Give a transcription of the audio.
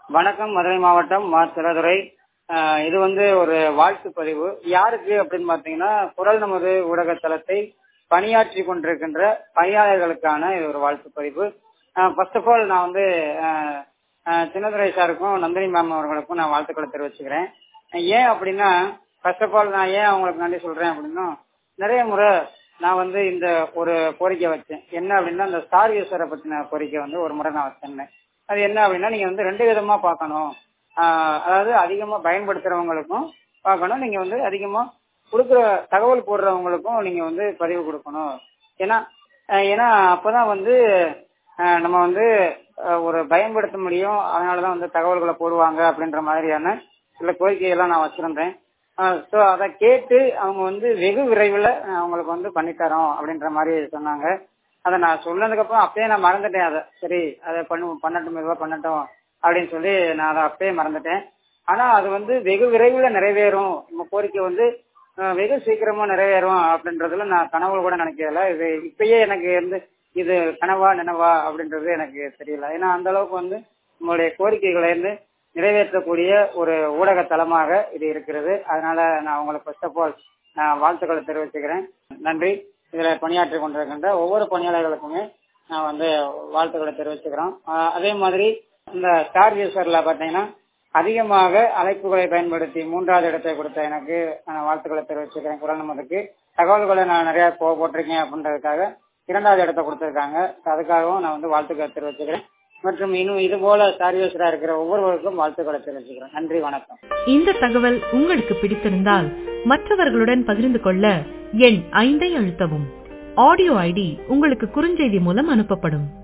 வணக்கம் மதுரை மாவட்டம் மா சிலதுரை ஆஹ் இது வந்து ஒரு வாழ்த்து பதிவு யாருக்கு அப்படின்னு பாத்தீங்கன்னா குரல் நமது ஊடக தளத்தை பணியாற்றி கொண்டிருக்கின்ற பணியாளர்களுக்கான இது ஒரு வாழ்த்து பதிவு ஃபர்ஸ்ட் ஆஃப் ஆல் நான் வந்து ஆஹ் ஆஹ் சின்னதுரை சாருக்கும் நந்தினி மேம் அவர்களுக்கும் நான் வாழ்த்துக்களை தெரிவிச்சுக்கிறேன் ஏன் அப்படின்னா ஃபர்ஸ்ட் ஆஃப் ஆல் நான் ஏன் அவங்களுக்கு நன்றி சொல்றேன் அப்படின்னா நிறைய முறை நான் வந்து இந்த ஒரு கோரிக்கை வச்சேன் என்ன அப்படின்னா இந்த ஸ்டார் யூசரை பத்தின கோரிக்கை வந்து ஒரு முறை நான் வச்சிருந்தேன் அது என்ன அப்படின்னா நீங்க வந்து ரெண்டு விதமா பார்க்கணும் ஆஹ் அதாவது அதிகமா பயன்படுத்துறவங்களுக்கும் பார்க்கணும் நீங்க வந்து அதிகமா கொடுக்குற தகவல் போடுறவங்களுக்கும் நீங்க வந்து பதிவு கொடுக்கணும் ஏன்னா ஆஹ் ஏன்னா அப்பதான் வந்து ஆஹ் நம்ம வந்து ஆஹ் ஒரு பயன்படுத்த முடியும் அதனாலதான் வந்து தகவல்களை போடுவாங்க அப்படின்ற மாதிரியான சில கோரிக்கைகள்லாம் நான் வச்சிருந்தேன் ஸோ அதை கேட்டு அவங்க வந்து வெகு விரைவில் அவங்களுக்கு வந்து பண்ணித்தரோம் அப்படின்ற மாதிரி சொன்னாங்க அதை நான் சொன்னதுக்கு அப்புறம் அப்பயே நான் மறந்துட்டேன் அதை சரி அதை பண்ணு பண்ணட்டும் மெதுவாக பண்ணட்டும் அப்படின்னு சொல்லி நான் அதை அப்பயே மறந்துட்டேன் ஆனா அது வந்து வெகு விரைவில் நிறைவேறும் நம்ம கோரிக்கை வந்து அஹ், வெகு சீக்கிரமா நிறைவேறும் அப்படின்றதுல நான் கனவு கூட நினைக்கல இது இப்பயே எனக்கு வந்து இது கனவா நினைவா அப்படின்றது எனக்கு தெரியல ஏன்னா அந்த அளவுக்கு வந்து உங்களுடைய கோரிக்கைகளை வந்து நிறைவேற்றக்கூடிய ஒரு ஊடக தளமாக இது இருக்கிறது அதனால நான் உங்களுக்கு ஃபர்ஸ்ட் ஆஃப் ஆல் நான் வாழ்த்துக்களை தெரிவிச்சுக்கிறேன் நன்றி இதுல பணியாற்றி கொண்டிருக்கின்ற ஒவ்வொரு பணியாளர்களுக்குமே நான் வந்து வாழ்த்துக்களை தெரிவிச்சுக்கிறோம் ஆஹ் அதே மாதிரி இந்த ஸ்டார் யூசர்ல பாத்தீங்கன்னா அதிகமாக அழைப்புகளை பயன்படுத்தி மூன்றாவது இடத்தை கொடுத்த எனக்கு நான் வாழ்த்துக்களை தெரிவிச்சுக்கிறேன் குரல் நமதுக்கு தகவல்களை நான் நிறைய போ- போட்டிருக்கேன் அப்படின்றதுக்காக இரண்டாவது இடத்தை கொடுத்திருக்காங்க அதுக்காகவும் நான் வந்து வாழ்த்துக்களை தெரிவிச்சுக்கிறேன் மற்றும் இன்னும் இது போல ஸ்டார் யூசரா இருக்கிற ஒவ்வொருவருக்கும் வாழ்த்துக்களை தெரிவிச்சுக்கிறேன் நன்றி வணக்கம் இந்த தகவல் உங்களுக்கு பிடித்திருந்தால் மற்றவர்களுடன் பகிர்ந்து கொள்ள எண் ஐந்தை அழுத்தவும் ஆடியோ ஐடி உங்களுக்கு குறுஞ்செய்தி மூலம் அனுப்பப்படும்